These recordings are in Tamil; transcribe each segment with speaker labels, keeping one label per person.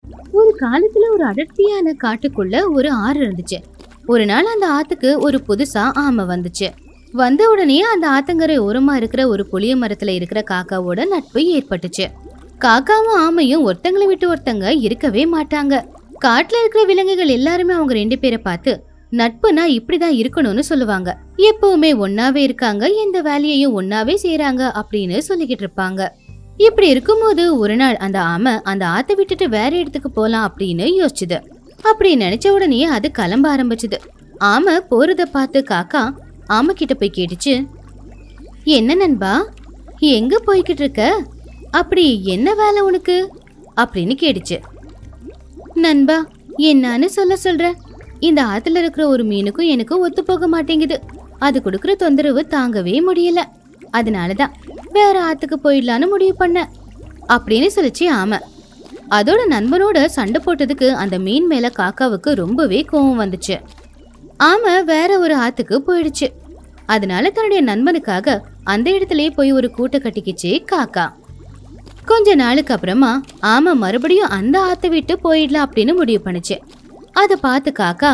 Speaker 1: ஒரு காலத்துல ஒரு அடர்த்தியான காட்டுக்குள்ள ஒரு ஆறு இருந்துச்சு ஒரு நாள் அந்த ஆத்துக்கு ஒரு புதுசா ஆமை வந்துச்சு வந்த உடனே அந்த ஆத்தங்கரை ஓரமா இருக்கிற ஒரு புளிய மரத்துல இருக்கிற காக்காவோட நட்பு ஏற்பட்டுச்சு காக்காவும் ஆமையும் ஒருத்தங்களை விட்டு ஒருத்தங்க இருக்கவே மாட்டாங்க காட்டுல இருக்கிற விலங்குகள் எல்லாருமே அவங்க ரெண்டு பேரை பார்த்து நட்புனா இப்படிதான் இருக்கணும்னு சொல்லுவாங்க எப்பவுமே ஒன்னாவே இருக்காங்க எந்த வேலையையும் ஒன்னாவே செய்றாங்க அப்படின்னு சொல்லிக்கிட்டு இருப்பாங்க இப்படி இருக்கும்போது ஒரு நாள் அந்த ஆமை அந்த ஆத்தை விட்டுட்டு வேற இடத்துக்கு போலாம் அப்படின்னு யோசிச்சுது அப்படி நினைச்ச உடனே அது கிளம்ப ஆரம்பிச்சுது ஆமை போறத பார்த்து காக்கா ஆமை கிட்ட போய் கேட்டுச்சு என்ன நண்பா எங்க போய்கிட்டு இருக்க அப்படி என்ன வேலை உனக்கு அப்படின்னு கேட்டுச்சு நண்பா என்னன்னு சொல்ல சொல்ற இந்த ஆத்துல இருக்கிற ஒரு மீனுக்கும் எனக்கும் ஒத்து போக மாட்டேங்குது அது கொடுக்குற தொந்தரவு தாங்கவே முடியல அதனாலதான் வேற ஆத்துக்கு போயிடலான்னு முடிவு பண்ண அப்படின்னு சொல்லிச்சு ஆமை அதோட நண்பனோட சண்டை போட்டதுக்கு அந்த மீன் மேல காக்காவுக்கு ரொம்பவே கோவம் வந்துச்சு ஆமை வேற ஒரு ஆத்துக்கு போயிடுச்சு அதனால தன்னுடைய நண்பனுக்காக அந்த இடத்துலயே போய் ஒரு கூட்டை கட்டிக்கிச்சு காக்கா கொஞ்ச நாளுக்கு அப்புறமா ஆமை மறுபடியும் அந்த ஆத்தை விட்டு போயிடலாம் அப்படின்னு முடிவு பண்ணுச்சு அதை பார்த்து காக்கா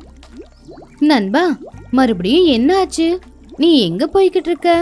Speaker 1: நண்பா மறுபடியும் என்ன ஆச்சு நீ எங்க போய்கிட்டு இருக்க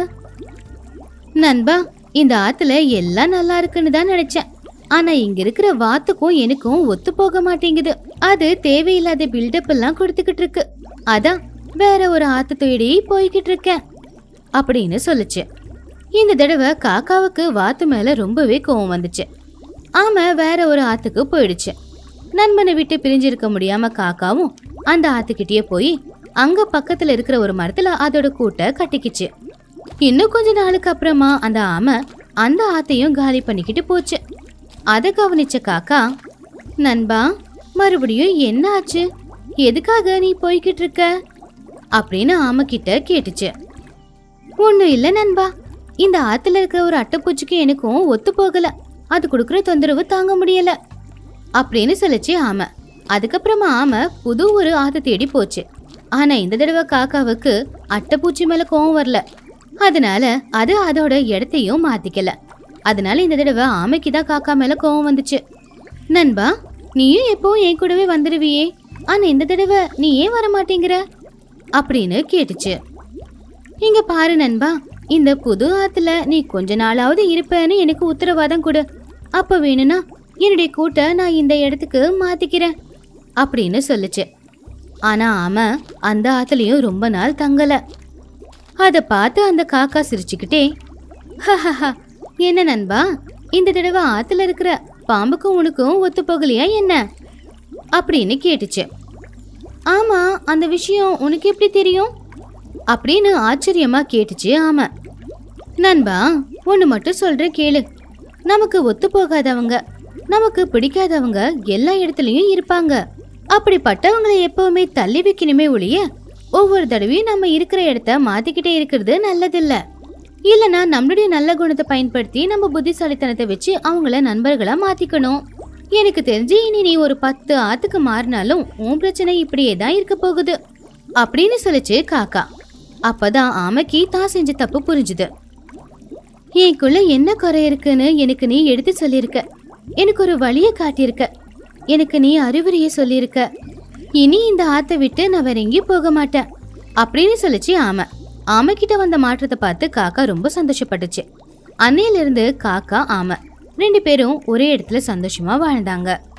Speaker 1: நண்பா இந்த ஆத்துல எல்லாம் நல்லா இருக்குன்னு தான் நினைச்சேன் ஆனா இங்க இருக்கிற வாத்துக்கும் எனக்கும் ஒத்து போக மாட்டேங்குது அது தேவையில்லாத பில்டப் எல்லாம் கொடுத்துக்கிட்டு இருக்கு அதான் வேற ஒரு ஆத்து தேடி போய்கிட்டு இருக்கேன் அப்படின்னு சொல்லுச்சு இந்த தடவை காக்காவுக்கு வாத்து மேல ரொம்பவே கோவம் வந்துச்சு ஆமை வேற ஒரு ஆத்துக்கு போயிடுச்சு நண்பனை விட்டு பிரிஞ்சிருக்க முடியாம காக்காவும் அந்த ஆத்துக்கிட்டயே போய் அங்க பக்கத்துல இருக்கிற ஒரு மரத்துல அதோட கூட்டை கட்டிக்கிச்சு இன்னும் கொஞ்ச நாளுக்கு அப்புறமா அந்த ஆமை அந்த ஆத்தையும் காலி பண்ணிக்கிட்டு போச்சு அதை கவனிச்ச காக்கா நண்பா மறுபடியும் என்ன ஆச்சு எதுக்காக நீ போய்கிட்டு இருக்க அப்படின்னு ஆமை கிட்ட கேட்டுச்சு ஒன்றும் இல்லை நண்பா இந்த ஆத்துல இருக்கிற ஒரு அட்டைப்பூச்சிக்கு எனக்கும் ஒத்து போகல அது கொடுக்குற தொந்தரவு தாங்க முடியல அப்படின்னு சொல்லிச்சு ஆமை அதுக்கப்புறமா ஆமை புது ஒரு ஆத்தை தேடி போச்சு ஆனா இந்த தடவை காக்காவுக்கு அட்டைப்பூச்சி மேல கோவம் வரல அதனால அது அதோட இடத்தையும் மாத்திக்கல அதனால இந்த தடவை ஆமைக்கு தான் காக்கா மேல கோவம் வந்துச்சு நண்பா நீயும் எப்பவும் என் கூடவே வந்துடுவியே ஆனா இந்த தடவை நீ ஏன் வர மாட்டேங்கிற அப்படின்னு கேட்டுச்சு இங்க பாரு நண்பா இந்த புது ஆத்துல நீ கொஞ்ச நாளாவது இருப்பேன்னு எனக்கு உத்தரவாதம் கொடு அப்ப வேணும்னா என்னுடைய கூட்ட நான் இந்த இடத்துக்கு மாத்திக்கிறேன் அப்படின்னு சொல்லுச்சு ஆனா ஆம அந்த ஆத்துலயும் ரொம்ப நாள் தங்கல அதை பார்த்து அந்த காக்கா சிரிச்சுக்கிட்டே "ஹஹஹா, என்ன நண்பா இந்த தடவை ஆத்துல இருக்கிற பாம்புக்கும் உனக்கும் ஒத்து போகலையா என்ன அப்படின்னு கேட்டுச்சு ஆமா அந்த விஷயம் உனக்கு எப்படி தெரியும் அப்படின்னு ஆச்சரியமா கேட்டுச்சு ஆமா நண்பா ஒன்று மட்டும் சொல்றேன் கேளு நமக்கு ஒத்து போகாதவங்க நமக்கு பிடிக்காதவங்க எல்லா இடத்துலயும் இருப்பாங்க அப்படிப்பட்டவங்களை எப்பவுமே தள்ளி வைக்கணுமே ஒழிய ஒவ்வொரு தடவையும் நம்ம இருக்கிற இடத்த மாத்திக்கிட்டே இருக்கிறது நல்லதில்ல இல்லனா நம்மளுடைய நல்ல குணத்தை பயன்படுத்தி நம்ம புத்திசாலித்தனத்தை வச்சு அவங்கள நண்பர்களா மாத்திக்கணும் எனக்கு தெரிஞ்சு இனி நீ ஒரு பத்து ஆத்துக்கு மாறினாலும் உன் பிரச்சனை இப்படியே தான் இருக்க போகுது அப்படின்னு சொல்லிச்சு காக்கா அப்பதான் ஆமைக்கு தான் செஞ்ச தப்பு புரிஞ்சுது எனக்குள்ள என்ன குறை இருக்குன்னு எனக்கு நீ எடுத்து சொல்லியிருக்க எனக்கு ஒரு வழியை காட்டியிருக்க எனக்கு நீ அறிவுரையை சொல்லியிருக்க இனி இந்த ஆத்தை விட்டு நான் வேற எங்கேயும் போக மாட்டேன் அப்படின்னு சொல்லிச்சு ஆமை ஆமை கிட்ட வந்த மாற்றத்தை பார்த்து காக்கா ரொம்ப சந்தோஷப்பட்டுச்சு அன்னையிலிருந்து காக்கா ஆமை ரெண்டு பேரும் ஒரே இடத்துல சந்தோஷமா வாழ்ந்தாங்க